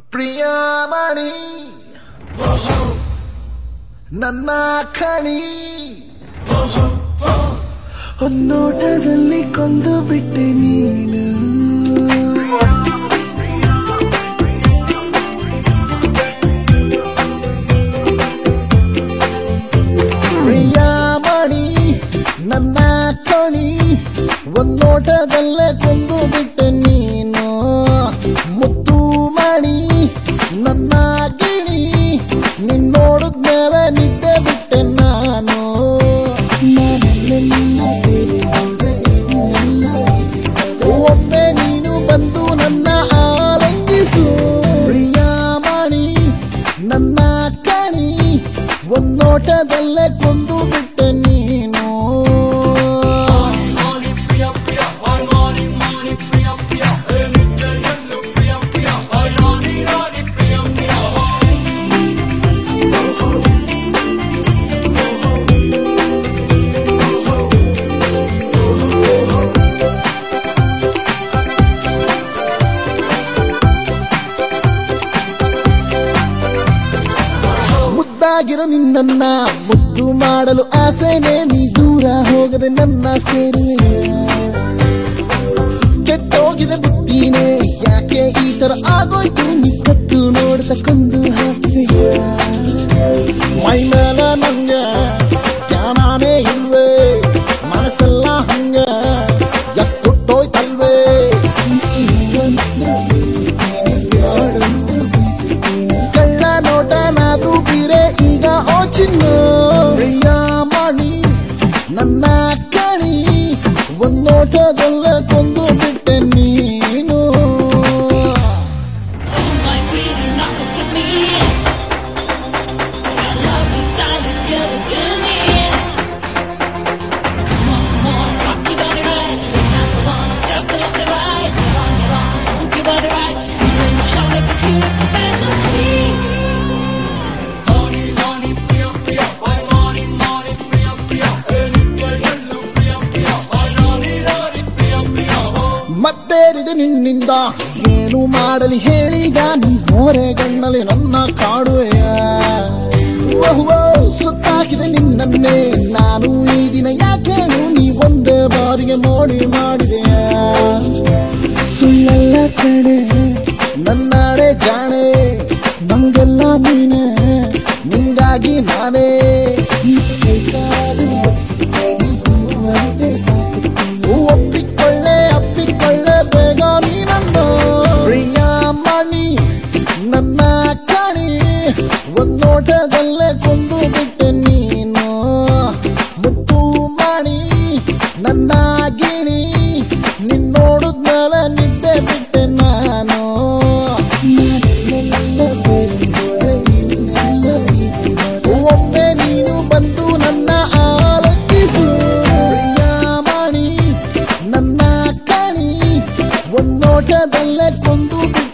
ಪ್ರಿಯಾಮಣಿ ನನ್ನ ಖಣಿ ಒಂದೋಟದಲ್ಲಿ ಕೊಂದು ಬಿಟ್ಟೆ ನೀನು ಪ್ರಿಯಾಮಣಿ ನನ್ನ ಕಣಿ ಒಂದೋಟದಲ್ಲೇ ಕೊಂದು ಬಿಟ್ಟೆ ನೀನು ಮುತ್ತು ಮಣಿ ನನ್ನ ಗಿಣಿ ನಿನ್ನೋಡಿದ್ಮೇಲೆ ನಿದ್ದೆ ಬಿಟ್ಟೆ ನಾನು ನಾನೆಲ್ಲೆಲ್ಲ ತೇಲಿಹೋದೆ, ಇನ್ನೆಲ್ಲ ಈಜಿಹೋದೆ. ಒಮ್ಮೆ ನೀನು ಬಂದು ನನ್ನ ಆಲಂಗಿಸು ಪ್ರಿಯಾಮಣಿ ನನ್ನ ಕಣಿ ಒಂದೋಟದಲ್ಲೇ ಕೊಂದು ಬಿಟ್ಟೆ ನೀನು ಮುದ್ದಾಗಿರೋ ನಿನ್ನನ್ನ ಮುದ್ದು ಮಾಡಲು ಆಸೆನೆ ನೀ ದೂರ ಹೋಗದೆ ನನ್ನ ಸೇರುವೆ ಕೆಟ್ಟೋಗಿದೆ ಬುದ್ಧಿನೇ ಯಾಕೆ ಈ ತರ ಆಗೋಯ್ತು ನೀ ಕತ್ತು ನೋಡ್ತಾ ಕೊಂದು ಹಾಕಿದೆಯ ಮೈ ಮೇಲ ನಂಗ ಜ್ಞಾನಾನೇ ಇಲ್ವೇ ಮನಸ್ಸೆಲ್ಲ ಹಂಗ ಎಕ್ಕುಟ್ಟೋಯ್ತಲ್ವೇ ಕಳ್ಳ ನೋಟನಾದ್ರೂ ಬೀರೆ ಈಗ ಓ ಚಿನ್ನ ಪ್ರಿಯಾಮಣಿ ನನ್ನ ಕಣಿ ಒಂದೋಟದಲ್ಲೇ ಕೊಂದು ಬಿಟ್ಟೆ ನೀನು My sweetie, not look at me. Your love is time, it's here to kill me. Come on, come on, rock your body right. Dance along, step to left and right. Get on, get on, move your body right. You bring my shot like a cutest fantasy. ಮತ್ತೇರಿದೆ ನಿನ್ನಿಂದ ಏನು ಮಾಡಲಿ ಹೇಳೀಗ ನೀ ಮೋರೆಗಣ್ಣಲ್ಲಿ ನನ್ನ ಕಾಡುವೆಯ ಓಹ್ವೋ, ಸುತ್ತಾಕಿದೆ ನಿನ್ನನ್ನೇ ನಾನು ಈ ದಿನ ಯಾಕೇನು ನೀ ಒಂದೇ ಬಾರಿಗೆ ಮೋಡಿ ಮಾಡಿದೆಯ ಸುಳ್ಳಲ್ಲ ಕಡೆ ನನ್ನಾಡೆ ಜಾಣೆ ನಂಗೆಲ್ಲ ನೀನೆ ನಿಂಗಾಗಿ ನಾನೇ ಒಪ್ಪಿಕೊಳ್ಳೆ ಅಪ್ಪಿಕೊಳ್ಳೆ ಬೇಗ ನೀನನ್ನು ಪ್ರಿಯಾಮಣಿ ನನ್ನ ಕಣಿ ಒಂದೋಟದಲ್ಲೇ ಕೊಂದು ಬಿಟ್ಟೆ ನೀನು ಮುತ್ತು ಮಣಿ ನನ್ನ ಗಿಣಿ ನಿನ್ನೋಡಿದ್ಮೇಲೆ ನಿದ್ದೆ ಬಿಟ್ಟೆ ನಾನು ಒಮ್ಮೆ ನೀನು ಬಂದು ನನ್ನ ಆಲಂಗಿಸು ಪ್ರಿಯಾಮಣಿ ನನ್ನ ಕಣಿ ಒಂದೋಟದಲ್ಲೇ ಕೊಂದು ಬಿಟ್ಟೆ